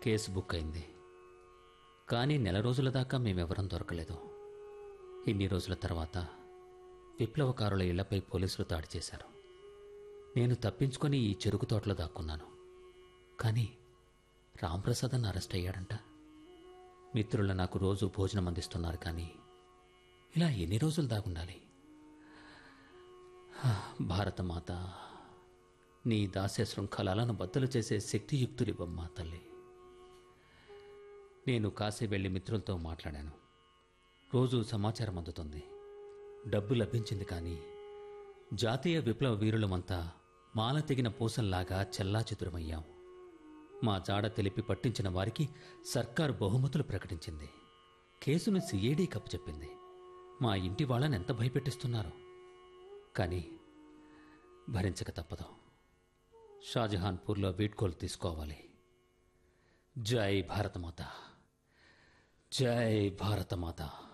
case book అయింది కానీ నెల రోజుల దాకా మేమెవరం దొరకలేదు ఇన్ని రోజుల తర్వాత విప్లవకారుల ఇళ్లపై పోలీసులు దాడి చేశారు నేను తప్పించుకొని ఈ చెరుకు తోటలో దాక్కున్నాను కానీ రాంప్రసాద్ అరెస్ట్ అయ్యాడంట మిత్రులు నాకు రోజు భోజనం అందిస్తున్నారు కానీ ఇలా ఎన్ని రోజులు దాగుండాలి హా, భారతమాత నీ దాస్య శృంఖలాలను బద్దలు చేసే శక్తియుక్తులివ్వమ్మా తల్లి నేను కాశీ వెళ్లి మిత్రులతో మాట్లాడాను రోజు సమాచారం అందుతుంది డబ్బు లభించింది కానీ జాతీయ విప్లవ వీరులమంతా మాల తెగిన పూసల్లాగా చెల్లాచెదురమయ్యాం మా జాడ తెలిపి పట్టించిన వారికి సర్కారు బహుమతులు ప్రకటించింది కేసును సిఐడి కప్పచెప్పింది మా ఇంటి వాళ్ళని ఎంత భయపెట్టిస్తున్నారు కానీ భరించక తప్పదు షాజహాన్పూర్లో వీడ్కోలు తీసుకోవాలి జై భారతమాత జై భారతమాత